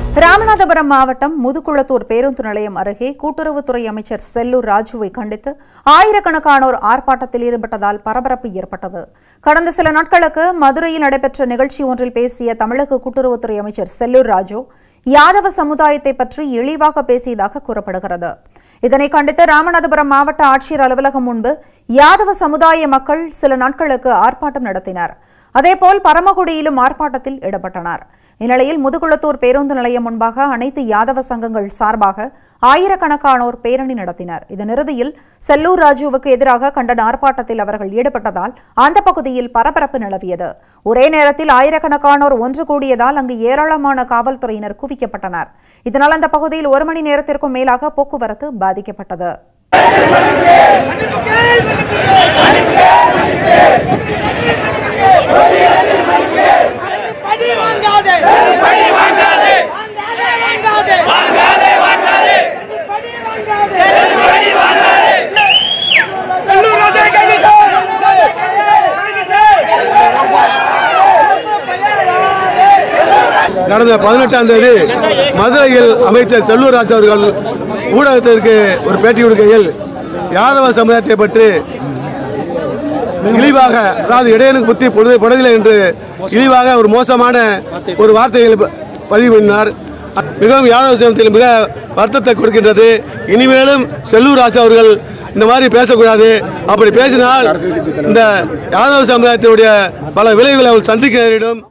ராமநாதபுரம் மாவட்டம் முதுகுளத்தூர் பேருந்து நிலையம் அருகே கூட்டுறவுத்துறை அமைச்சர் செல்லூர் ராஜுவை கண்டித்து ஆயிரக்கணக்கானோர் ஆர்ப்பாட்டத்தில் ஈடுபட்டதால் பரபரப்பு ஏற்பட்டது கடந்த சில நாட்களுக்கு மதுரையில் நடைபெற்ற நிகழ்ச்சி ஒன்றில் பேசிய தமிழக கூட்டுறவுத்துறை அமைச்சர் செல்லூர் ராஜு யாதவ சமுதாயத்தை பற்றி இழிவாக பேசியதாக கூறப்படுகிறது இதனை கண்டித்து ராமநாதபுரம் மாவட்ட ஆட்சியர் அலுவலகம் முன்பு யாதவ சமுதாய மக்கள் சில நாட்களுக்கு ஆர்ப்பாட்டம் நடத்தினர் அதேபோல் பரமக்குடியிலும் ஆர்ப்பாட்டத்தில் ஈடுபட்டனர் இந்நிலையில் முதுகுளத்தூர் பேருந்து நிலையம் முன்பாக அனைத்து யாதவ சங்கங்கள் சார்பாக ஆயிரக்கணக்கானோர் பேரணி நடத்தினர் இதன் இறுதியில் செல்லூர் ராஜுவுக்கு எதிராக கண்டன ஆர்ப்பாட்டத்தில் அவர்கள் ஈடுபட்டதால் அந்த பகுதியில் பரபரப்பு நிலவியது ஒரே நேரத்தில் ஆயிரக்கணக்கானோர் ஒன்று கூடியதால் அங்கு ஏராளமான காவல்துறையினர் குவிக்கப்பட்டனர் இதனால் அந்த பகுதியில் ஒரு மணி நேரத்திற்கும் மேலாக போக்குவரத்து பாதிக்கப்பட்டது படி வாங்காதே படி வாங்காதே வாங்காதே வாங்காதே வாங்காதே படி வாங்காதே படி வாங்காதே செல்லூர் ராஜா கைது கடந்த பதினெட்டாம் தேதி மதுரையில் அமைச்சர் செல்லூர் ராஜ் அவர்கள் ஊடகத்திற்கு ஒரு பேட்டி கொடுக்கையில் யாதவ சமுதாயத்தை பற்றி இழிவாக அதாவது இடையனுக்கு புத்தி பொழுது படுதில்லை என்று இழிவாக ஒரு மோசமான ஒரு வார்த்தைகள் ப- பதிவு பண்ணினார் மிகவும் யாதவ சமூகத்தில் மிக வருத்தத்தை கொடுக்கின்றது இனிமேலும் செல்லூர் ராஜ் அவர்கள் இந்த மாதிரி பேசக்கூடாது அப்படி பேசினால் இந்த யாதவ சமுதாயத்தினுடைய பல விளைவுகளை அவர் சந்திக்க நேரிடும்